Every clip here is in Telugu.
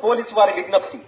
పోలీసు వారి విజ్ఞప్తి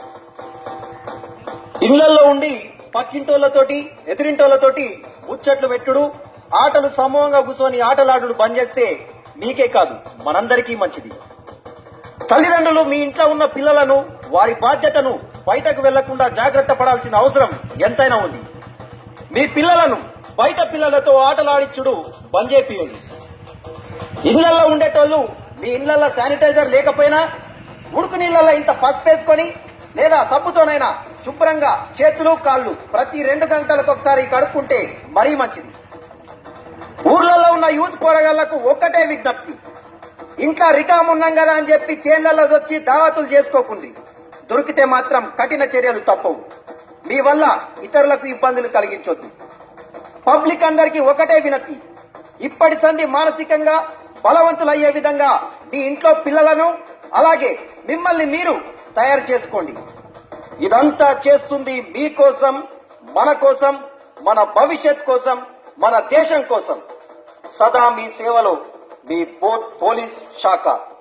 ఇళ్లలో ఉండి పక్కింటోళ్లతోటి ఎదిరింటోళ్లతోటి ముచ్చట్లు పెట్టుడు ఆటలు సమూహంగా కూర్చొని ఆటలాడుడు బంద్ చేస్తే మీకే కాదు మనందరికీ మంచిది తల్లిదండ్రులు మీ ఇంట్లో ఉన్న పిల్లలను వారి బాధ్యతను బయటకు వెళ్లకుండా జాగ్రత్త పడాల్సిన అవసరం ఎంతైనా ఉంది మీ పిల్లలను బయట పిల్లలతో ఆటలాడిచ్చుడు బంద్ చేపియండి ఇళ్లలో ఉండేటోళ్ళు మీ ఇళ్లలో శానిటైజర్ లేకపోయినా ఉడుకు నీళ్ళలో ఇంత పసుపు వేసుకొని లేదా సబ్బుతోనైనా శుభ్రంగా చేతులు కాళ్ళు ప్రతి రెండు గంటలకు ఒకసారి కడుక్కుంటే మరీ మంచిది ఊర్లలో ఉన్న యూత్ పోరగాళ్లకు ఒక్కటే విజ్ఞప్తి ఇంకా రికామ్ ఉన్నాం కదా అని చెప్పి చేన్లలో వచ్చి దావతులు చేసుకోకుంది దొరికితే మాత్రం కఠిన చర్యలు తప్పవు మీ వల్ల ఇతరులకు ఇబ్బందులు కలిగించొద్దు పబ్లిక్ అందరికీ ఒకటే వినతి ఇప్పటి సంధి మానసికంగా బలవంతులయ్యే విధంగా మీ ఇంట్లో పిల్లలను అలాగే మిమ్మల్ని మీరు తయారు చేసుకోండి ఇదంతా చేస్తుంది మీకోసం మన కోసం మన భవిష్యత్ కోసం మన దేశం కోసం సదా మీ సేవలో మీ బోత్ పోలీస్ శాఖ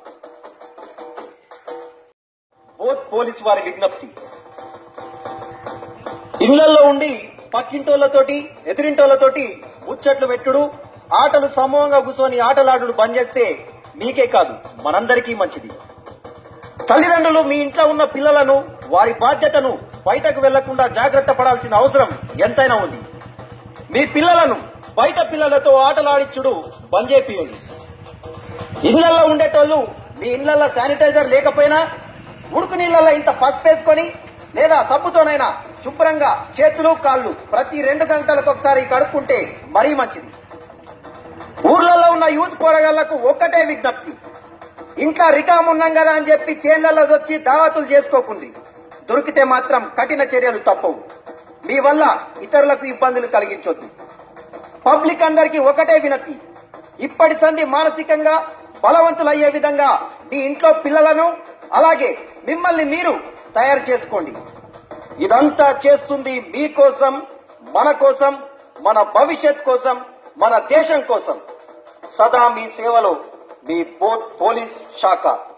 బోత్ పోలీస్ వారి విజ్ఞప్తి ఇళ్లలో ఉండి పక్కింటోళ్లతోటి ఎదిరింటోళ్లతోటి ముచ్చట్లు పెట్టుడు ఆటలు సమూహంగా కూర్చొని ఆటలాడుడు బంద్ చేస్తే మీకే కాదు మనందరికీ మంచిది తల్లిదండ్రులు మీ ఇంట్లో ఉన్న పిల్లలను వారి బాధ్యతను బయటకు వెళ్లకుండా జాగ్రత్త పడాల్సిన అవసరం ఎంతైనా ఉంది మీ పిల్లలను బయట పిల్లలతో ఆటలాడిచ్చుడు బంద్ చేపియండి ఇళ్లలో ఉండేటోళ్ళు మీ ఇళ్లలో శానిటైజర్ లేకపోయినా ఉడుకు నీళ్ళలో ఇంత పసుపు వేసుకొని లేదా సబ్బుతోనైనా శుభ్రంగా చేతులు కాళ్ళు ప్రతి రెండు గంటలకు ఒకసారి కడుక్కుంటే మరీ మంచిది ఊర్లలో ఉన్న యూత్ పోరగాళ్లకు ఒక్కటే విజ్ఞప్తి ఇంకా రికామ్ ఉన్నాం కదా అని చెప్పి చేన్లలో వచ్చి దావతులు చేసుకోకుంది దొరికితే మాత్రం కఠిన చర్యలు తప్పవు మీ వల్ల ఇతరులకు ఇబ్బందులు కలిగించొద్దు పబ్లిక్ అందరికీ ఒకటే వినతి ఇప్పటి సంధి మానసికంగా బలవంతులయ్యే విధంగా మీ ఇంట్లో పిల్లలను అలాగే మిమ్మల్ని మీరు తయారు చేసుకోండి ఇదంతా చేస్తుంది మీకోసం మన కోసం మన భవిష్యత్ కోసం మన దేశం కోసం సదా మీ సేవలో మీ బోత్ పోలీస్ శాఖ